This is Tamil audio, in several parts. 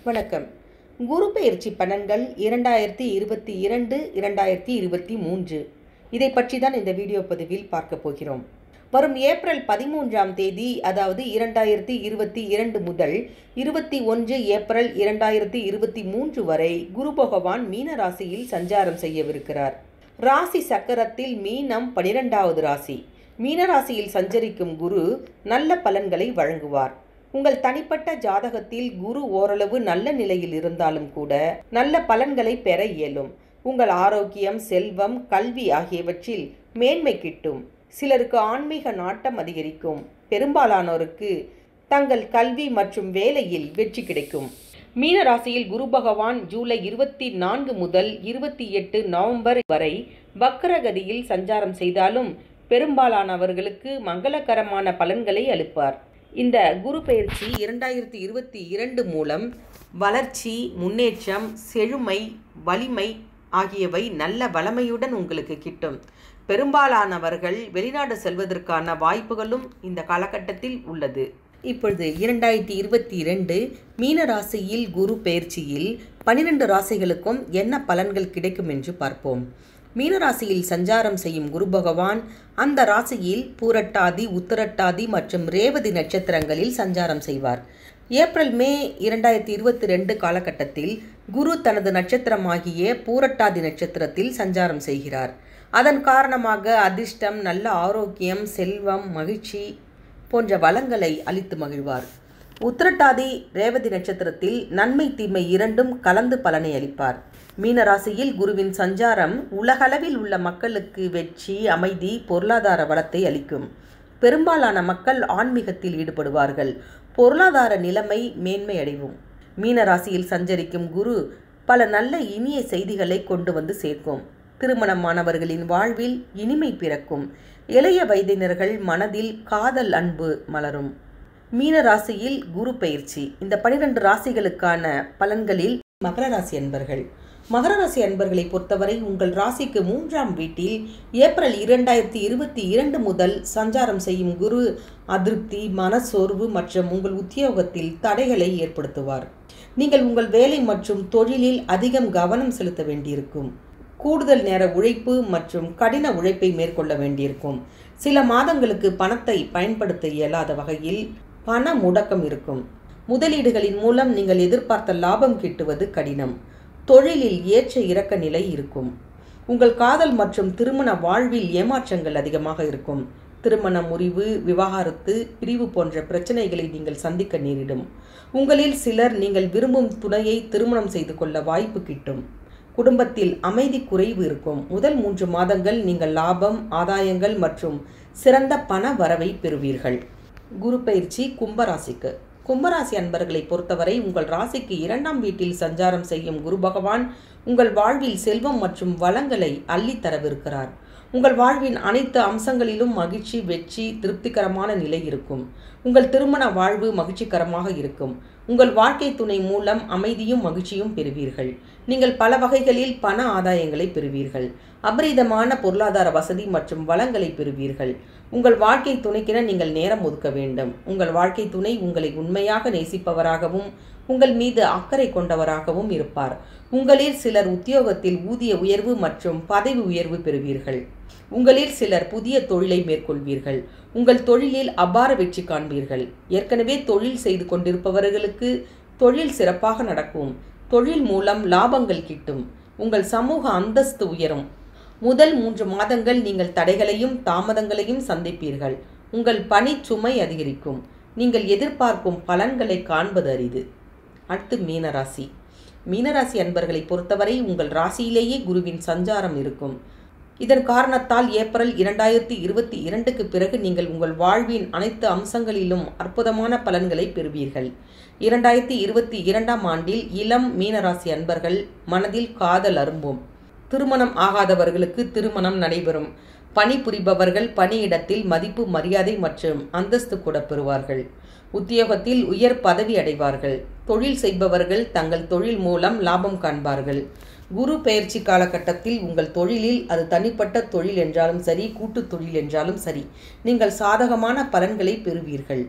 வணக்கம் குரு பெயர்ச்சி பலன்கள் இரண்டாயிரத்தி இருபத்தி இரண்டு இரண்டாயிரத்தி இருபத்தி மூன்று இதை பற்றி தான் இந்த வீடியோ பதிவில் பார்க்க போகிறோம் வரும் ஏப்ரல் பதிமூன்றாம் தேதி அதாவது இரண்டாயிரத்தி இருபத்தி இரண்டு முதல் இருபத்தி ஒன்று ஏப்ரல் இரண்டாயிரத்தி இருபத்தி மூன்று வரை குரு பகவான் மீன ராசியில் சஞ்சாரம் செய்யவிருக்கிறார் ராசி சக்கரத்தில் மீனம் பனிரெண்டாவது ராசி மீன ராசியில் சஞ்சரிக்கும் குரு நல்ல பலன்களை வழங்குவார் உங்கள் தனிப்பட்ட ஜாதகத்தில் குரு ஓரளவு நல்ல நிலையில் இருந்தாலும் கூட நல்ல பலன்களை பெற இயலும் உங்கள் ஆரோக்கியம் செல்வம் கல்வி ஆகியவற்றில் மேன்மை கிட்டும் சிலருக்கு ஆன்மீக நாட்டம் அதிகரிக்கும் பெரும்பாலானோருக்கு தங்கள் கல்வி மற்றும் வேலையில் வெற்றி கிடைக்கும் மீன ராசியில் குரு பகவான் ஜூலை இருபத்தி நான்கு முதல் இருபத்தி எட்டு நவம்பர் வரை வக்கரகதியில் சஞ்சாரம் செய்தாலும் பெரும்பாலானவர்களுக்கு மங்களகரமான பலன்களை அளிப்பார் இந்த குரு பயிற்சி இரண்டாயிரத்தி இருபத்தி இரண்டு மூலம் வளர்ச்சி முன்னேற்றம் செழுமை வலிமை ஆகியவை நல்ல வளமையுடன் உங்களுக்கு கிட்டும் பெரும்பாலானவர்கள் வெளிநாடு செல்வதற்கான வாய்ப்புகளும் இந்த காலகட்டத்தில் உள்ளது இப்பொழுது இரண்டாயிரத்தி இருபத்தி இரண்டு மீன ராசியில் குரு பயிற்சியில் பனிரெண்டு ராசிகளுக்கும் என்ன பலன்கள் கிடைக்கும் என்று பார்ப்போம் மீனராசியில் சஞ்சாரம் செய்யும் குரு பகவான் அந்த ராசியில் பூரட்டாதி உத்தரட்டாதி மற்றும் ரேவதி நட்சத்திரங்களில் சஞ்சாரம் செய்வார் ஏப்ரல் மே இரண்டாயிரத்தி இருபத்தி ரெண்டு காலகட்டத்தில் குரு தனது நட்சத்திரமாகிய பூரட்டாதி நட்சத்திரத்தில் சஞ்சாரம் செய்கிறார் அதன் காரணமாக அதிர்ஷ்டம் நல்ல ஆரோக்கியம் செல்வம் மகிழ்ச்சி போன்ற வளங்களை அளித்து மகிழ்வார் உத்திரட்டாதி ரேவதி நட்சத்திரத்தில் நன்மை தீமை இரண்டும் கலந்து பலனை அளிப்பார் மீனராசியில் குருவின் சஞ்சாரம் உலகளவில் உள்ள மக்களுக்கு வெற்றி அமைதி பொருளாதார வளத்தை அளிக்கும் பெரும்பாலான மக்கள் ஆன்மீகத்தில் ஈடுபடுவார்கள் பொருளாதார நிலைமை மேன்மை அடைவும் மீனராசியில் சஞ்சரிக்கும் குரு பல நல்ல இனிய செய்திகளை கொண்டு வந்து சேர்க்கும் திருமணமானவர்களின் வாழ்வில் இனிமை பிறக்கும் இளைய வயதினர்கள் மனதில் காதல் அன்பு மலரும் மீன ராசியில் குரு பயிற்சி இந்த பனிரெண்டு ராசிகளுக்கான பலன்களில் மகர ராசி அன்பர்கள் மகர ராசி அன்பர்களை பொறுத்தவரை உங்கள் ராசிக்கு மூன்றாம் வீட்டில் ஏப்ரல் இரண்டாயிரத்தி இருபத்தி இரண்டு முதல் சஞ்சாரம் செய்யும் குரு அதிருப்தி மனசோர்வு மற்றும் உங்கள் உத்தியோகத்தில் தடைகளை ஏற்படுத்துவார் நீங்கள் உங்கள் வேலை மற்றும் தொழிலில் அதிகம் கவனம் செலுத்த வேண்டியிருக்கும் கூடுதல் நேர உழைப்பு மற்றும் கடின உழைப்பை மேற்கொள்ள வேண்டியிருக்கும் சில மாதங்களுக்கு பணத்தை பயன்படுத்த இயலாத வகையில் பண முடக்கம் இருக்கும் முதலீடுகளின் மூலம் நீங்கள் எதிர்பார்த்த லாபம் கிட்டுவது கடினம் தொழிலில் ஏற்ற இறக்க நிலை இருக்கும் உங்கள் காதல் மற்றும் திருமண வாழ்வில் ஏமாற்றங்கள் அதிகமாக இருக்கும் திருமண முறிவு விவாகரத்து பிரிவு போன்ற பிரச்சனைகளை நீங்கள் சந்திக்க நேரிடும் உங்களில் சிலர் நீங்கள் விரும்பும் துணையை திருமணம் செய்து கொள்ள வாய்ப்பு கிட்டும் குடும்பத்தில் அமைதி குறைவு இருக்கும் முதல் மூன்று மாதங்கள் நீங்கள் லாபம் ஆதாயங்கள் மற்றும் சிறந்த பண வரவை பெறுவீர்கள் குரு பயிற்சி கும்பராசிக்கு கும்பராசி அன்பர்களை பொறுத்தவரை உங்கள் ராசிக்கு இரண்டாம் வீட்டில் சஞ்சாரம் செய்யும் குரு பகவான் உங்கள் வாழ்வில் செல்வம் மற்றும் வளங்களை அள்ளித்தரவிருக்கிறார் உங்கள் வாழ்வின் அனைத்து அம்சங்களிலும் மகிழ்ச்சி வெற்றி திருப்திகரமான நிலை இருக்கும் உங்கள் திருமண வாழ்வு மகிழ்ச்சிகரமாக இருக்கும் உங்கள் வாழ்க்கை துணை மூலம் அமைதியும் மகிழ்ச்சியும் பெறுவீர்கள் நீங்கள் பல வகைகளில் பண ஆதாயங்களை பெறுவீர்கள் அபரிதமான பொருளாதார வசதி மற்றும் வளங்களை பெறுவீர்கள் உங்கள் வாழ்க்கை துணைக்கென நீங்கள் நேரம் ஒதுக்க வேண்டும் உங்கள் வாழ்க்கை துணை உங்களை உண்மையாக நேசிப்பவராகவும் உங்கள் மீது அக்கறை கொண்டவராகவும் இருப்பார் உங்களில் சிலர் உத்தியோகத்தில் ஊதிய உயர்வு மற்றும் பதவி உயர்வு பெறுவீர்கள் உங்களில் சிலர் புதிய தொழிலை மேற்கொள்வீர்கள் உங்கள் தொழிலில் அபார வெற்றி காண்பீர்கள் ஏற்கனவே தொழில் செய்து கொண்டிருப்பவர்களுக்கு தொழில் சிறப்பாக நடக்கும் தொழில் மூலம் லாபங்கள் கிட்டும் உங்கள் சமூக அந்தஸ்து உயரும் முதல் மூன்று மாதங்கள் நீங்கள் தடைகளையும் தாமதங்களையும் சந்திப்பீர்கள் உங்கள் பணி சுமை அதிகரிக்கும் நீங்கள் எதிர்பார்க்கும் பலன்களை காண்பது அரிது அடுத்து மீனராசி மீனராசி அன்பர்களை பொறுத்தவரை உங்கள் ராசியிலேயே குருவின் சஞ்சாரம் இருக்கும் இதன் காரணத்தால் ஏப்ரல் இரண்டாயிரத்தி இருபத்தி இரண்டுக்கு பிறகு நீங்கள் உங்கள் வாழ்வின் அனைத்து அம்சங்களிலும் அற்புதமான பலன்களை பெறுவீர்கள் இரண்டாயிரத்தி இருபத்தி இரண்டாம் ஆண்டில் இளம் மீனராசி அன்பர்கள் மனதில் காதல் அரும்பும் திருமணம் ஆகாதவர்களுக்கு திருமணம் நடைபெறும் பணிபுரிபவர்கள் பணியிடத்தில் மதிப்பு மரியாதை மற்றும் அந்தஸ்து கூட பெறுவார்கள் உத்தியோகத்தில் உயர் பதவி அடைவார்கள் தொழில் செய்பவர்கள் தங்கள் தொழில் மூலம் லாபம் காண்பார்கள் குரு பெயர்ச்சி காலகட்டத்தில் உங்கள் தொழிலில் அது தனிப்பட்ட தொழில் என்றாலும் சரி கூட்டு தொழில் என்றாலும் சரி நீங்கள் சாதகமான பலன்களை பெறுவீர்கள்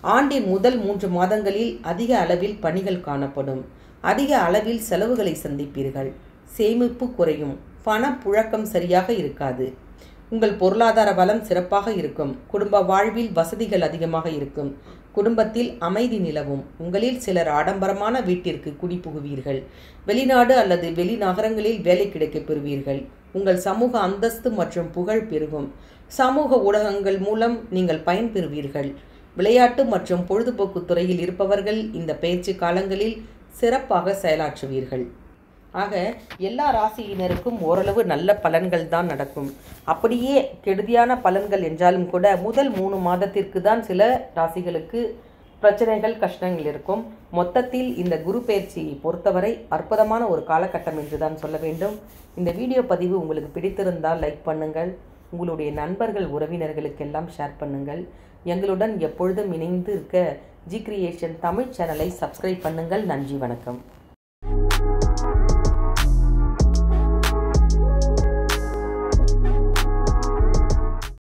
ஆண்டின் முதல் மூன்று மாதங்களில் அதிக அளவில் பணிகள் காணப்படும் அதிக அளவில் செலவுகளை சந்திப்பீர்கள் சேமிப்பு குறையும் பணப்புழக்கம் சரியாக இருக்காது உங்கள் பொருளாதார பலம் சிறப்பாக இருக்கும் குடும்ப வாழ்வில் வசதிகள் அதிகமாக இருக்கும் குடும்பத்தில் அமைதி நிலவும் உங்களில் சிலர் ஆடம்பரமான வீட்டிற்கு குடிபுகுவீர்கள் வெளிநாடு அல்லது வெளிநகரங்களில் வேலை கிடைக்கப் பெறுவீர்கள் உங்கள் சமூக அந்தஸ்து மற்றும் புகழ் பெருகும் சமூக ஊடகங்கள் மூலம் நீங்கள் பயன்பெறுவீர்கள் விளையாட்டு மற்றும் பொழுதுபோக்கு துறையில் இருப்பவர்கள் இந்த பயிற்சி காலங்களில் சிறப்பாக செயலாற்றுவீர்கள் ஆக எல்லா ராசியினருக்கும் ஓரளவு நல்ல பலன்கள் தான் நடக்கும் அப்படியே கெடுதியான பலன்கள் என்றாலும் கூட முதல் மூணு மாதத்திற்கு தான் சில ராசிகளுக்கு பிரச்சனைகள் கஷ்டங்கள் இருக்கும் மொத்தத்தில் இந்த குரு பயிற்சியை பொறுத்தவரை அற்புதமான ஒரு காலகட்டம் என்று தான் சொல்ல வேண்டும் இந்த வீடியோ பதிவு உங்களுக்கு பிடித்திருந்தால் லைக் பண்ணுங்கள் உங்களுடைய நண்பர்கள் உறவினர்களுக்கெல்லாம் ஷேர் பண்ணுங்கள் எங்களுடன் எப்பொழுதும் இணைந்து இருக்க ஜி கிரியேஷன் தமிழ் சேனலை சப்ஸ்கிரைப் பண்ணுங்கள் நன்றி வணக்கம்